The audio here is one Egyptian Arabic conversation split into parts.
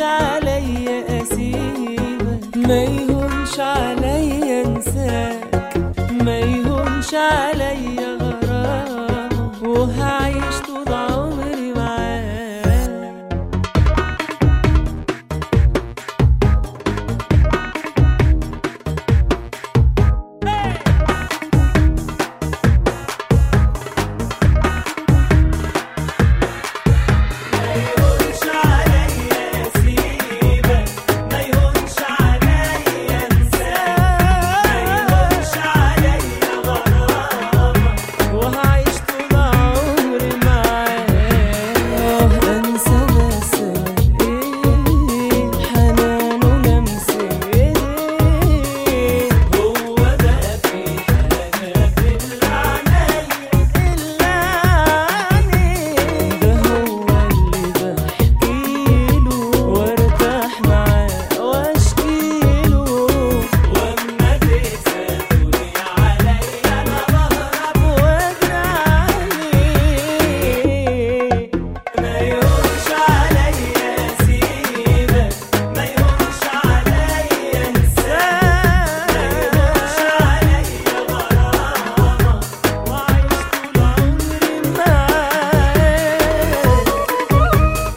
عليا اسيبك ما يهونش عليا انساك ما يهونش عليا غرامك وهعيش طول عمري معاك ما يهونش عليا اسيبك ما يهونش عليا انساك ما يهونش عليا غرامك وهعيش طول عمري معاك انسى بس ايه حنان ولمس ايديك هو بقى في حاجه الا عنيا الا عنيك ده هو اللي بحكيله وارتاح معاه واشكيله واما تسالوني عليا انا بهرب واجري عليك ما يهونش عليا اسيبك ما يهونش عليا انساك ما يهونش عليا غرامك واعيش طول عمري معاك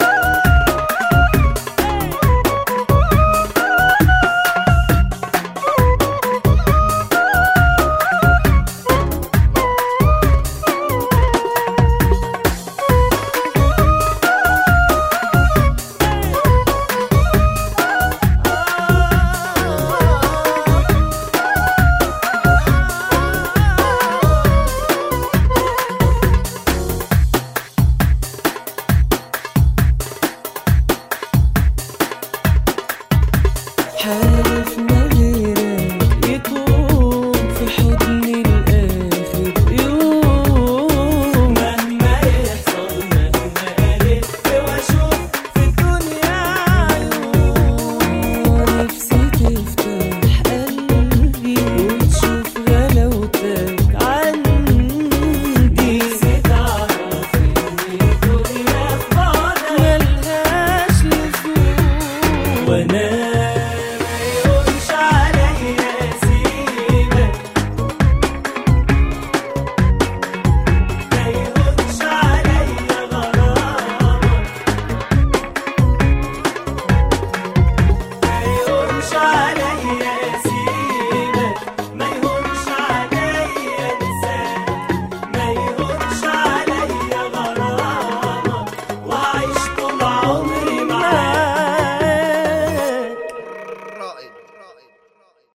حاجة